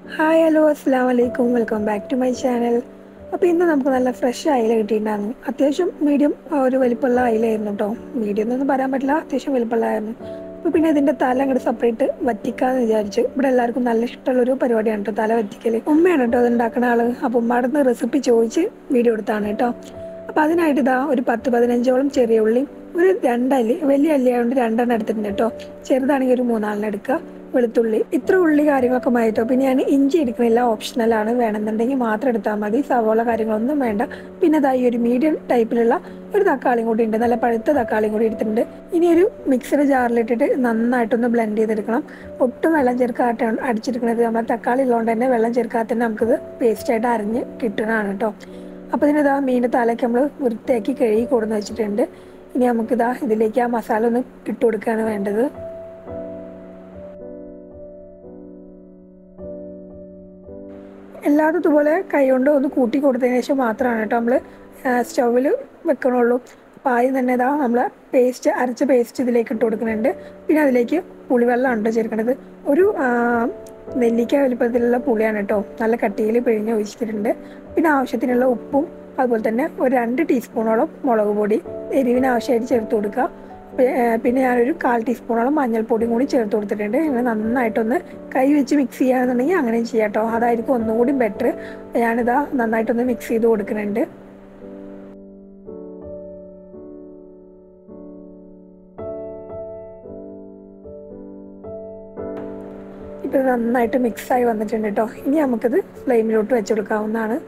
hi hello അസ്സാം വലൈക്കും welcome back to my channel അപ്പോൾ ഇന്ന് നമുക്ക് നല്ല ഫ്രഷ് അയില കിട്ടിയിട്ടുണ്ടായിരുന്നു അത്യാവശ്യം മീഡിയം ഒരു വലിപ്പമുള്ള അയിലായിരുന്നു കേട്ടോ മീഡിയം എന്നൊന്നും പറയാൻ പറ്റില്ല അത്യാവശ്യം വലിപ്പമുള്ളതായിരുന്നു അപ്പോൾ പിന്നെ ഇതിൻ്റെ തല അങ്ങോട്ട് സെപ്പറേറ്റ് വറ്റിക്കാന്ന് വിചാരിച്ചു ഇവിടെ എല്ലാവർക്കും നല്ല ഇഷ്ടമുള്ളൊരു പരിപാടിയാണ് കേട്ടോ തല വറ്റിക്കൽ ഉമ്മയാണ് കേട്ടോ അത് ഉണ്ടാക്കുന്ന ആള് അപ്പോൾ ഉമ്മയുടെ നിന്ന് റെസിപ്പി ചോദിച്ച് വീഡിയോ എടുത്താണ് കേട്ടോ അപ്പോൾ അതിനായിട്ട് ഇതാ ഒരു പത്ത് പതിനഞ്ചോളം ചെറിയ ഉള്ളി ഒരു രണ്ടല്ലി വലിയ അല്ലിയായതുകൊണ്ട് രണ്ടെണ്ണം എടുത്തിട്ടുണ്ട് കേട്ടോ ചെറുതാണെങ്കിൽ ഒരു മൂന്നാലെണ്ണം എടുക്കുക വെളുത്തുള്ളി ഇത്ര ഉള്ളി കാര്യങ്ങളൊക്കെ മായിട്ടോ പിന്നെ ഞാൻ ഇഞ്ചി എടുക്കണില്ല ഓപ്ഷണലാണ് വേണമെന്നുണ്ടെങ്കിൽ മാത്രം എടുത്താൽ മതി സവോള കാര്യങ്ങളൊന്നും വേണ്ട പിന്നെ ഇതാ ഈ ഒരു മീഡിയം ടൈപ്പിലുള്ള ഒരു തക്കാളിയും കൂടി ഉണ്ട് നല്ല പഴുത്ത തക്കാളിയും കൂടി എടുത്തിട്ടുണ്ട് ഇനി ഒരു മിക്സിയുടെ ജാറിലിട്ടിട്ട് നന്നായിട്ടൊന്ന് ബ്ലെൻഡ് ചെയ്തെടുക്കണം ഒട്ടും വെള്ളം ചേർക്കാത്ത അടിച്ചെടുക്കണത് നമ്മളെ തക്കാളി ഉള്ളതുകൊണ്ട് തന്നെ വെള്ളം ചേർക്കാത്ത തന്നെ നമുക്കിത് പേസ്റ്റായിട്ട് അരിഞ്ഞ് കിട്ടണതാണ് കേട്ടോ അപ്പോൾ ഇതിനിതാ മീനിൻ്റെ തലയ്ക്ക് നമ്മൾ വൃത്തിയാക്കി കഴുകി കൊടുന്ന് വെച്ചിട്ടുണ്ട് ഇനി നമുക്കിതാ ഇതിലേക്ക് ആ മസാല ഒന്ന് ഇട്ട് കൊടുക്കുകയാണ് വേണ്ടത് എല്ലാതും ഇതുപോലെ കൈകൊണ്ട് ഒന്ന് കൂട്ടി കൊടുത്തതിന് ശേഷം മാത്രമാണ് കേട്ടോ നമ്മൾ സ്റ്റൗവിൽ വെക്കണുള്ളൂ അപ്പോൾ ആദ്യം തന്നെ ഇതാ നമ്മൾ പേസ്റ്റ് അരച്ച പേസ്റ്റ് ഇതിലേക്ക് ഇട്ട് കൊടുക്കുന്നുണ്ട് പിന്നെ അതിലേക്ക് പുളിവെള്ളം ഉണ്ടോ ചേർക്കണത് ഒരു ആ, നെല്ലിക്ക വലിപ്പത്തിലുള്ള പുളിയാണ് കേട്ടോ നല്ല കട്ടിയിൽ പിഴിഞ്ഞ് ഒഴിച്ചിട്ടുണ്ട് പിന്നെ ആവശ്യത്തിനുള്ള ഉപ്പും അതുപോലെ തന്നെ ഒരു രണ്ട് ടീസ്പൂണോളം മുളക് പൊടി എരിവിന് ആവശ്യമായിട്ട് ചേർത്ത് കൊടുക്കുക പി- ഏ, പിന്നെ ഞാനൊരു കാൽ ടീസ്പൂണോളം മഞ്ഞൾപ്പൊടിയും കൂടി ചേർത്ത് കൊടുത്തിട്ടുണ്ട് ഇങ്ങനെ നന്നായിട്ടൊന്ന് കൈ വെച്ച് മിക്സ് ചെയ്യുകയാണെന്നുണ്ടെങ്കിൽ അങ്ങനെയും ചെയ്യാം കേട്ടോ അതായിരിക്കും ഒന്നുകൂടി ബെറ്റർ ഞാനിതാ നന്നായിട്ടൊന്ന് മിക്സ് ചെയ്ത് കൊടുക്കുന്നുണ്ട് ഇപ്പം ഇത് നന്നായിട്ട് മിക്സായി വന്നിട്ടുണ്ട് കേട്ടോ ഇനി നമുക്കിത് ഫ്ലെയിമിലോട്ട് വെച്ച് കൊടുക്കാവുന്നതാണ്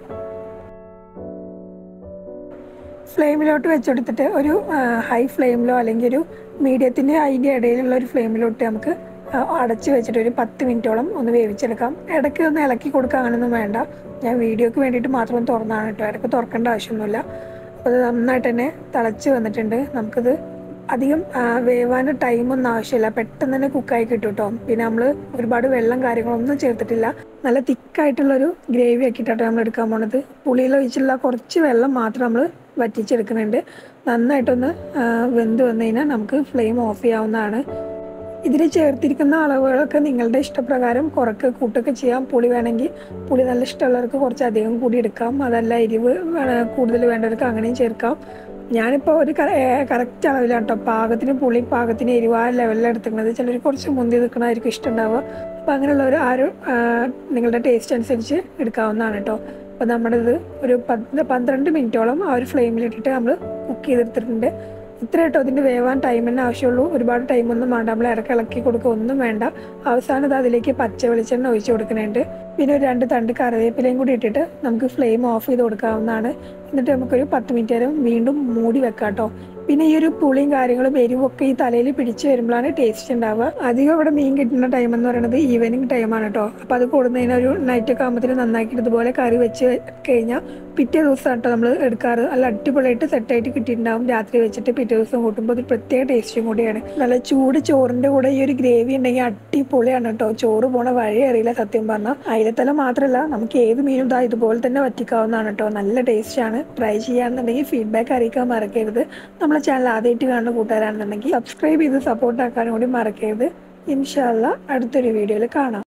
ഫ്ലെയിമിലോട്ട് വെച്ചെടുത്തിട്ട് ഒരു ഹൈ ഫ്ലെയിമിലോ അല്ലെങ്കിൽ ഒരു മീഡിയത്തിൻ്റെ അതിൻ്റെ ഇടയിലുള്ള ഒരു ഫ്ലെയിമിലോട്ട് നമുക്ക് ആ, അടച്ച് വെച്ചിട്ട് ഒരു പത്ത് മിനിറ്റോളം ഒന്ന് വേവിച്ചെടുക്കാം ഇടയ്ക്ക് ഒന്ന് ഇളക്കി കൊടുക്കുക അങ്ങനെയൊന്നും വേണ്ട ഞാൻ വീഡിയോക്ക് വേണ്ടിയിട്ട് മാത്രം തുറന്നാണ് കേട്ടോ ഇടയ്ക്ക് തുറക്കേണ്ട ആവശ്യമൊന്നുമില്ല അപ്പോൾ അത് നന്നായിട്ട് തന്നെ തിളച്ച് വന്നിട്ടുണ്ട് നമുക്കിത് അധികം ആ, വേവാൻ ടൈമൊന്നും ആവശ്യമില്ല പെട്ടെന്ന് തന്നെ കുക്കായി കിട്ടും കേട്ടോ പിന്നെ നമ്മൾ ഒരുപാട് വെള്ളം കാര്യങ്ങളൊന്നും ചേർത്തിട്ടില്ല നല്ല തിക്കായിട്ടുള്ളൊരു ഗ്രേവി ആക്കിയിട്ടാണ് നമ്മൾ എടുക്കാൻ പോണത് പുളിയിൽ ഒഴിച്ചുള്ള കുറച്ച് വെള്ളം മാത്രം നമ്മൾ വറ്റിച്ചെടുക്കുന്നുണ്ട് നന്നായിട്ടൊന്ന് ആ, വെന്ത് വന്നു കഴിഞ്ഞാൽ നമുക്ക് ഫ്ലെയിം ഓഫ് ചെയ്യാവുന്നതാണ് ഇതിൽ ചേർത്തിരിക്കുന്ന അളവുകളൊക്കെ നിങ്ങളുടെ ഇഷ്ടപ്രകാരം കുറക്കുക കൂട്ടൊക്കെ ചെയ്യാം പുളി വേണമെങ്കിൽ പുളി നല്ല ഇഷ്ടമുള്ളവർക്ക് കുറച്ച് അധികം കൂടി എടുക്കാം അതല്ല എരിവ് വേണ- കൂടുതൽ വേണ്ടവർക്ക് അങ്ങനെയും ചേർക്കാം ഞാനിപ്പോൾ ഒരു കറക്റ്റ് അളവിലാണ് കേട്ടോ പാകത്തിന് പുളി പാകത്തിന് എരിവ് ആ ലെവലിലാണ് എടുത്തിരിക്കുന്നത് ചിലർ കുറച്ച് മുന്തി നിൽക്കണമായിരിക്കും ഇഷ്ടമുണ്ടാവുക അപ്പോൾ അങ്ങനെയുള്ളവർ ആരും ആ, നിങ്ങളുടെ ടേസ്റ്റ് അനുസരിച്ച് എടുക്കാവുന്നതാണ് കേട്ടോ അപ്പോൾ നമ്മുടെ ഇത് ഒരു പത്ത് പന്ത്രണ്ട് മിനിറ്റോളം ആ ഒരു ഫ്ലെയിമിലിട്ടിട്ട് നമ്മൾ കുക്ക് ചെയ്തെടുത്തിട്ടുണ്ട് ഇത്ര കേട്ടോ ഇതിൻ്റെ വേവാൻ ടൈം തന്നെ ആവശ്യമുള്ളൂ ഒരുപാട് ടൈമൊന്നും വേണ്ട നമ്മൾ ഇറക്കി ഇളക്കി കൊടുക്കുക ഒന്നും വേണ്ട അവസാനം ഇത് അതിലേക്ക് പച്ച വെളിച്ചെണ്ണ ഒഴിച്ച് കൊടുക്കുന്നുണ്ട് പിന്നെ ഒരു രണ്ട് തണ്ട് കറിവേപ്പിലയും കൂടി ഇട്ടിട്ട് നമുക്ക് ഫ്ലെയിം ഓഫ് ചെയ്ത് കൊടുക്കാവുന്നതാണ് എന്നിട്ട് നമുക്കൊരു പത്ത് മിനിറ്റ് നേരം വീണ്ടും മൂടി വെക്കാം കേട്ടോ പിന്നെ ഈ ഒരു പുളിയും കാര്യങ്ങളും എരിവും ഒക്കെ ഈ തലയിൽ പിടിച്ച് വരുമ്പോഴാണ് ടേസ്റ്റ് ഉണ്ടാവുക അധികം ഇവിടെ മീൻ കിട്ടുന്ന ടൈം എന്ന് പറയുന്നത് ഈവനിങ് ടൈമാണ് കേട്ടോ അപ്പോൾ അത് കൊടുന്നതിന് ഒരു നൈറ്റ് ഒക്കെ ആകുമ്പോഴത്തേന് നന്നാക്കിയിട്ട് ഇതുപോലെ കറി വെച്ച് കഴിഞ്ഞാൽ പിറ്റേ ദിവസം കേട്ടോ നമ്മൾ എടുക്കാറ് നല്ല അടിപൊളിയായിട്ട് സെറ്റായിട്ട് കിട്ടിയിട്ടുണ്ടാവും രാത്രി വെച്ചിട്ട് പിറ്റേ ദിവസം കൂട്ടുമ്പോൾ ഒരു പ്രത്യേക ടേസ്റ്റും കൂടിയാണ് നല്ല ചൂട് ചോറിൻ്റെ കൂടെ ഈ ഒരു ഗ്രേവി ഉണ്ടെങ്കിൽ അടിപൊളിയാണ് കേട്ടോ ചോറ് പോണ വഴി അറിയില്ല സത്യം പറഞ്ഞാൽ അയിലത്തല മാത്രമല്ല നമുക്ക് ഏത് മീനും ഇതാ ഇതുപോലെ തന്നെ വറ്റിക്കാവുന്നതാണ് കേട്ടോ നല്ല ടേസ്റ്റാണ് ട്രൈ ചെയ്യാന്നുണ്ടെങ്കിൽ ഫീഡ്ബാക്ക് അറിയിക്കാൻ മറക്കരുത് നമ്മളെ ചാനൽ ആദ്യമായിട്ട് കാണുന്ന കൂട്ടുകാരാണെന്നുണ്ടെങ്കിൽ സബ്സ്ക്രൈബ് ചെയ്ത് സപ്പോർട്ട് ആക്കാനും കൂടി മറക്കരുത് ഇൻഷാല്ല അടുത്തൊരു വീഡിയോയിൽ കാണാം